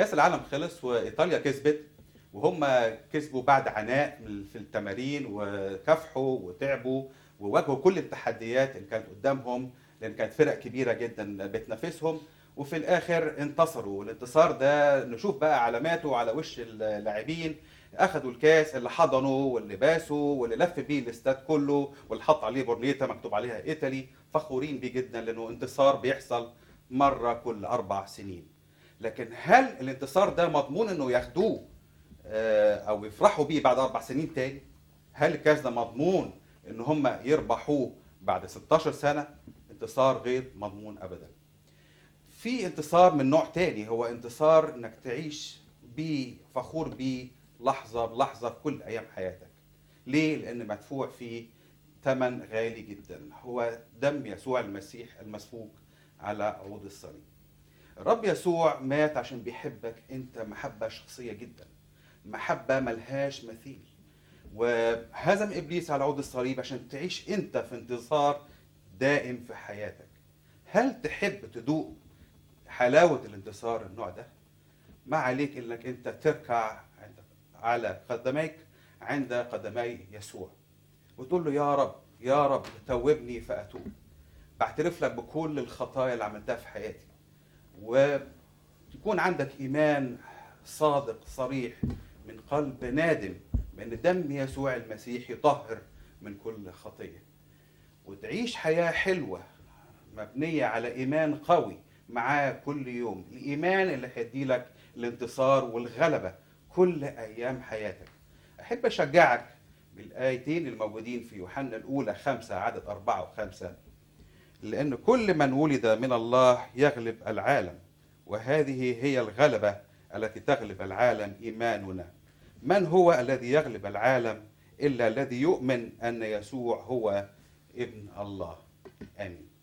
كاس العالم خلص وايطاليا كسبت وهم كسبوا بعد عناء من- في التمارين وكافحوا وتعبوا وواجهوا كل التحديات اللي كانت قدامهم لان كانت فرق كبيره جدا بتنافسهم وفي الاخر انتصروا والانتصار ده نشوف بقى علاماته على وش اللاعبين اخذوا الكاس اللي حضنوا واللي باسوا واللي لف بيه الاستاد كله واللي حط عليه بورنيتا مكتوب عليها ايطالي فخورين بيه جدا لانه انتصار بيحصل مره كل اربع سنين لكن هل الانتصار ده مضمون انه ياخدوه آه، او يفرحوا بيه بعد اربع سنين تاني هل الكاس ده مضمون ان هم يربحوه بعد 16 سنه انتصار غير مضمون ابدا في انتصار من نوع تاني هو انتصار انك تعيش بيه فخور بيه لحظه بلحظه في كل ايام حياتك ليه لان مدفوع فيه ثمن غالي جدا هو دم يسوع المسيح المسفوك على عود الصليب الرب يسوع مات عشان بيحبك انت محبه شخصيه جدا محبه ملهاش مثيل وهزم ابليس على عود الصليب عشان تعيش انت في انتصار دائم في حياتك هل تحب تدوق حلاوه الانتصار النوع ده ما عليك انك انت تركع عند على قدميك عند قدمي يسوع وتقول له يا رب يا رب توبني فاتوب بعترف لك بكل الخطايا اللي عملتها في حياتي وتكون عندك ايمان صادق صريح من قلب نادم بان دم يسوع المسيح يطهر من كل خطيه وتعيش حياه حلوه مبنيه على ايمان قوي معاه كل يوم الايمان اللي هيدي لك الانتصار والغلبه كل ايام حياتك احب اشجعك بالايتين الموجودين في يوحنا الاولى خمسة عدد أربعة وخمسة لأن كل من ولد من الله يغلب العالم وهذه هي الغلبة التي تغلب العالم إيماننا من هو الذي يغلب العالم إلا الذي يؤمن أن يسوع هو ابن الله آمين